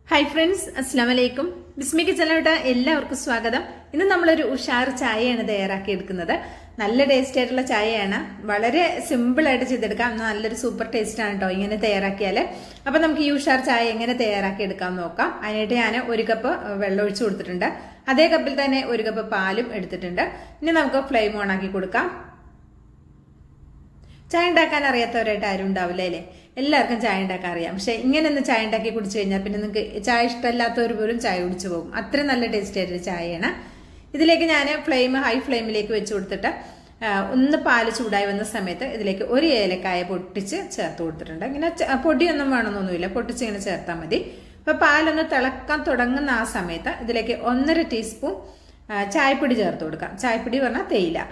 hi friends അസ്സാം വലൈക്കും ബിസ്മി കിച്ചണിലോട്ട് എല്ലാവർക്കും സ്വാഗതം ഇന്ന് നമ്മളൊരു ഉഷാർ ചായയാണ് തയ്യാറാക്കി എടുക്കുന്നത് നല്ല ടേസ്റ്റ് ആയിട്ടുള്ള ചായയാണ് വളരെ സിമ്പിൾ ആയിട്ട് ചെയ്തെടുക്കാം നല്ലൊരു സൂപ്പർ ടേസ്റ്റ് ആണ് കേട്ടോ ഇങ്ങനെ തയ്യാറാക്കിയാൽ അപ്പൊ നമുക്ക് ഈ ഉഷാർ ചായ എങ്ങനെ തയ്യാറാക്കി എടുക്കാം നോക്കാം അതിനായിട്ട് ഞാൻ ഒരു കപ്പ് വെള്ളം ഒഴിച്ചു കൊടുത്തിട്ടുണ്ട് അതേ കപ്പിൽ തന്നെ ഒരു കപ്പ് പാലും എടുത്തിട്ടുണ്ട് ഇനി നമുക്ക് ഫ്ലെയിം ഓൺ ആക്കി കൊടുക്കാം ചായ ഉണ്ടാക്കാൻ അറിയാത്തവരായിട്ട് ആരും ഉണ്ടാവില്ല അല്ലേ എല്ലാവർക്കും ചായ ഉണ്ടാക്കാൻ അറിയാം പക്ഷെ ഇങ്ങനെ ഒന്ന് ചായ ഉണ്ടാക്കി കുടിച്ചു കഴിഞ്ഞാൽ പിന്നെ നിങ്ങൾക്ക് ചായ ഇഷ്ടമല്ലാത്തവർ പോലും ചായ കുടിച്ചു പോകും അത്രയും നല്ല ടേസ്റ്റ് ആയിട്ടൊരു ചായയാണ് ഇതിലേക്ക് ഞാൻ ഫ്ലെയിം ഹൈ ഫ്ലെയിമിലേക്ക് വെച്ച് കൊടുത്തിട്ട് ഒന്ന് പാല് ചൂടായി വന്ന സമയത്ത് ഇതിലേക്ക് ഒരു ഏലക്കായ പൊട്ടിച്ച് ചേർത്ത് കൊടുത്തിട്ടുണ്ട് ഇങ്ങനെ പൊടിയൊന്നും വേണമെന്നൊന്നുമില്ല പൊട്ടിച്ച് ഇങ്ങനെ ചേർത്താൽ മതി അപ്പൊ പാലൊന്ന് തിളക്കാൻ തുടങ്ങുന്ന ആ സമയത്ത് ഇതിലേക്ക് ഒന്നര ടീസ്പൂൺ ചായപ്പൊടി ചേർത്ത് കൊടുക്കാം ചായപ്പൊടി പറഞ്ഞാൽ തേയില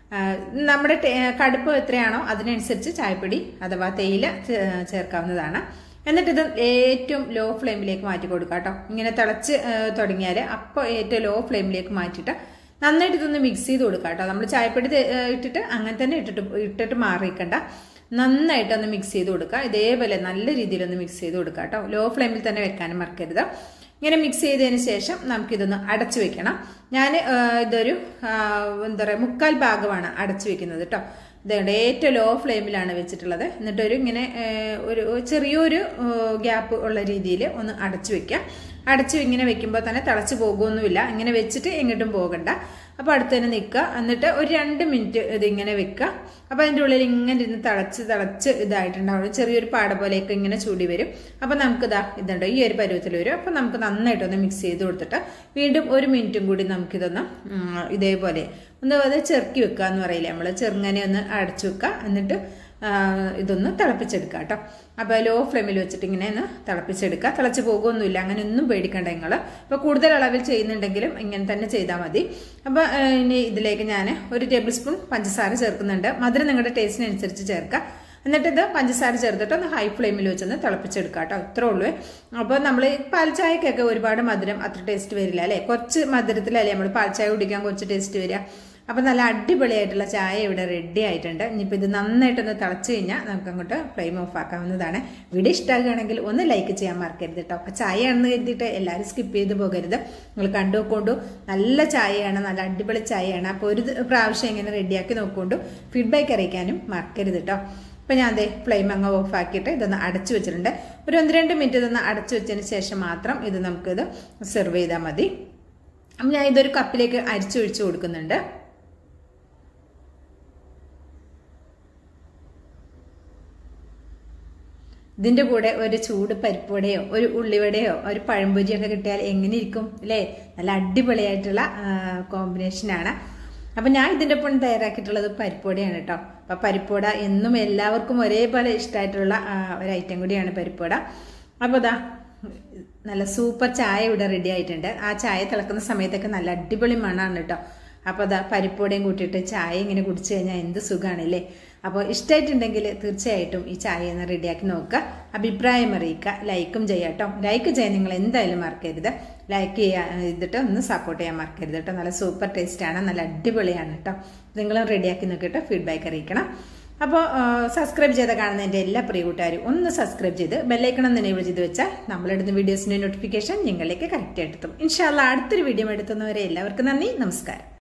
നമ്മുടെ കടുപ്പ് എത്രയാണോ അതിനനുസരിച്ച് ചായപ്പൊടി അഥവാ തേയില ചേർക്കാവുന്നതാണ് എന്നിട്ട് ഇത് ഏറ്റവും ലോ ഫ്ലെയിമിലേക്ക് മാറ്റി കൊടുക്കുക കേട്ടോ ഇങ്ങനെ തിളച്ച് തുടങ്ങിയാൽ അപ്പോൾ ഏറ്റവും ലോ ഫ്ലെയിമിലേക്ക് മാറ്റിയിട്ട് നന്നായിട്ട് ഇതൊന്ന് മിക്സ് ചെയ്ത് കൊടുക്കുക കേട്ടോ നമ്മൾ ചായപ്പൊടി ഇട്ടിട്ട് അങ്ങനെ തന്നെ ഇട്ടിട്ട് ഇട്ടിട്ട് മാറിയിക്കണ്ട നന്നായിട്ടൊന്ന് മിക്സ് ചെയ്ത് കൊടുക്കുക ഇതേപോലെ നല്ല രീതിയിലൊന്ന് മിക്സ് ചെയ്ത് കൊടുക്കുക കേട്ടോ ലോ ഫ്ലെയിമിൽ തന്നെ വെക്കാനും മറക്കരുത് ഇങ്ങനെ മിക്സ് ചെയ്തതിന് ശേഷം നമുക്കിതൊന്ന് അടച്ചു വെക്കണം ഞാൻ ഇതൊരു എന്താ പറയുക മുക്കാൽ ഭാഗമാണ് അടച്ചു വെക്കുന്നത് കേട്ടോ ഇതുകൊണ്ട് ഏറ്റവും ലോ ഫ്ലെയിമിലാണ് വെച്ചിട്ടുള്ളത് എന്നിട്ട് ഒരു ഇങ്ങനെ ഒരു ചെറിയൊരു ഗ്യാപ്പ് ഉള്ള രീതിയിൽ ഒന്ന് അടച്ചു വെക്കാം അടച്ചു ഇങ്ങനെ വെക്കുമ്പോൾ തന്നെ തിളച്ച് പോകുമൊന്നുമില്ല ഇങ്ങനെ വെച്ചിട്ട് എങ്ങോട്ടും പോകണ്ട അപ്പോൾ അടുത്ത് തന്നെ നിൽക്കുക എന്നിട്ട് ഒരു രണ്ട് മിനിറ്റ് ഇത് ഇങ്ങനെ വെക്കുക അപ്പോൾ അതിൻ്റെ ഉള്ളിൽ ഇങ്ങനെ ഇരുന്ന് തിളച്ച് തിളച്ച് ഇതായിട്ടുണ്ടാവും ചെറിയൊരു പാട പോലെയൊക്കെ ഇങ്ങനെ ചൂടി വരും അപ്പോൾ നമുക്കിതാ ഇതുണ്ട് ഈ ഒരു പരുവത്തിൽ വരും അപ്പോൾ നമുക്ക് നന്നായിട്ടൊന്ന് മിക്സ് ചെയ്ത് കൊടുത്തിട്ട് വീണ്ടും ഒരു മിനിറ്റും കൂടി നമുക്കിതൊന്ന് ഇതേപോലെ ഒന്ന് അത് ചെറുക്കി വെക്കുക എന്ന് പറയില്ലേ നമ്മൾ ചെറുങ്ങനെ ഒന്ന് അടച്ചു വെക്കുക എന്നിട്ട് ഇതൊന്ന് തിളപ്പിച്ചെടുക്കുക കേട്ടോ അപ്പോൾ ലോ ഫ്ലെയിമിൽ വെച്ചിട്ട് ഇങ്ങനെ ഒന്ന് തിളപ്പിച്ചെടുക്കുക തിളച്ച് പോകുമൊന്നുമില്ല അങ്ങനെ ഒന്നും പേടിക്കണ്ട നിങ്ങൾ ഇപ്പോൾ കൂടുതൽ അളവിൽ ചെയ്യുന്നുണ്ടെങ്കിലും ഇങ്ങനെ തന്നെ ചെയ്താൽ മതി അപ്പോൾ ഇനി ഇതിലേക്ക് ഞാൻ ഒരു ടേബിൾ സ്പൂൺ പഞ്ചസാര ചേർക്കുന്നുണ്ട് മധുരം നിങ്ങളുടെ ടേസ്റ്റിനനുസരിച്ച് ചേർക്കുക എന്നിട്ട് ഇത് പഞ്ചസാര ചേർത്തിട്ട് ഒന്ന് ഹൈ ഫ്ലെയിമിൽ വെച്ചൊന്ന് തിളപ്പിച്ചെടുക്കുക കേട്ടോ ഇത്രേ ഉള്ളൂ അപ്പോൾ നമ്മൾ പാൽച്ചായക്കൊക്കെ ഒരുപാട് മധുരം അത്ര ടേസ്റ്റ് വരില്ല അല്ലേ കുറച്ച് മധുരത്തിലല്ലേ നമ്മൾ പാൽച്ചായ കുടിക്കാൻ കുറച്ച് ടേസ്റ്റ് വരിക അപ്പം നല്ല അടിപൊളിയായിട്ടുള്ള ചായ ഇവിടെ റെഡി ആയിട്ടുണ്ട് ഇനിയിപ്പോൾ ഇത് നന്നായിട്ടൊന്ന് തിളച്ച് കഴിഞ്ഞാൽ നമുക്ക് അങ്ങോട്ട് ഫ്ലെയിം ഓഫ് ആക്കാവുന്നതാണ് വീഡിയോ ഇഷ്ടമാകുകയാണെങ്കിൽ ഒന്ന് ലൈക്ക് ചെയ്യാൻ മറക്കരുത് കേട്ടോ അപ്പോൾ ചായയാണെന്ന് കരുതിയിട്ട് എല്ലാവരും സ്കിപ്പ് ചെയ്ത് പോകരുത് നിങ്ങൾ കണ്ടു നോക്കൊണ്ടു നല്ല ചായയാണ് നല്ല അടിപൊളി ചായയാണ് അപ്പോൾ ഒരു പ്രാവശ്യം ഇങ്ങനെ റെഡിയാക്കി നോക്കൊണ്ടു ഫീഡ്ബാക്ക് അറിയിക്കാനും മറക്കരുത് കേട്ടോ അപ്പോൾ ഞാൻ അതേ ഫ്ലെയിം അങ്ങ് ഓഫ് ആക്കിയിട്ട് ഇതൊന്ന് അടച്ചു വെച്ചിട്ടുണ്ട് ഒരു ഒന്ന് രണ്ട് മിനിറ്റ് ഇതൊന്ന് അടച്ചു വെച്ചതിന് ശേഷം മാത്രം ഇത് നമുക്കിത് സെർവ് ചെയ്താൽ മതി അപ്പം ഞാൻ ഇതൊരു കപ്പിലേക്ക് അരിച്ചൊഴിച്ച് കൊടുക്കുന്നുണ്ട് ഇതിൻ്റെ കൂടെ ഒരു ചൂട് പരിപ്പുവടയോ ഒരു ഉള്ളിവടയോ ഒരു പഴംപൊരിയൊക്കെ കിട്ടിയാൽ എങ്ങനെ ഇരിക്കും അല്ലേ നല്ല അടിപൊളിയായിട്ടുള്ള കോമ്പിനേഷനാണ് അപ്പം ഞാൻ ഇതിൻ്റെ ഒപ്പം തയ്യാറാക്കിയിട്ടുള്ളത് പരിപ്പുവടയാണ് കേട്ടോ അപ്പം പരിപ്പുവട എന്നും എല്ലാവർക്കും ഒരേപോലെ ഇഷ്ടമായിട്ടുള്ള ഒരു ഐറ്റം കൂടിയാണ് പരിപ്പുവട അപ്പോൾ ഇതാ നല്ല സൂപ്പർ ചായ ഇവിടെ റെഡി ആയിട്ടുണ്ട് ആ ചായ തിളക്കുന്ന സമയത്തൊക്കെ നല്ല അടിപൊളി മണമാണ് കേട്ടോ അപ്പോൾ അതാ പരിപ്പോടെയും കൂട്ടിയിട്ട് ചായ ഇങ്ങനെ കുടിച്ചു കഴിഞ്ഞാൽ എന്ത് സുഖമാണല്ലേ അപ്പോൾ ഇഷ്ടമായിട്ടുണ്ടെങ്കിൽ തീർച്ചയായിട്ടും ഈ ചായ ഒന്ന് റെഡിയാക്കി നോക്കുക അഭിപ്രായം അറിയിക്കുക ലൈക്കും ചെയ്യാം കേട്ടോ ലൈക്ക് ചെയ്യാൻ നിങ്ങൾ എന്തായാലും മറക്കരുത് ലൈക്ക് ചെയ്യാൻ ചെയ്തിട്ട് ഒന്ന് സപ്പോർട്ട് ചെയ്യാൻ മറക്കരുത് കേട്ടോ നല്ല സൂപ്പർ ടേസ്റ്റാണ് നല്ല അടിപൊളിയാണ് കേട്ടോ നിങ്ങളും റെഡിയാക്കി നോക്കിയിട്ട് ഫീഡ്ബാക്ക് അറിയിക്കണം അപ്പോൾ സബ്സ്ക്രൈബ് ചെയ്ത കാണുന്ന എൻ്റെ എല്ലാ പ്രിയ കൂട്ടുകാരും ഒന്ന് സബ്സ്ക്രൈബ് ചെയ്ത് ബെല്ലൈക്കണം തന്നെ ഇവിടെ ചെയ്ത് വെച്ചാൽ നമ്മളിടുന്ന വീഡിയോസിൻ്റെ നോട്ടിഫിക്കേഷൻ നിങ്ങളിലേക്ക് കറക്റ്റ് ആയിട്ട് എത്തും ഇൻഷാല്ല അടുത്തൊരു വീഡിയോ എടുത്തുന്നവരെ എല്ലാവർക്കും നന്ദി നമസ്കാരം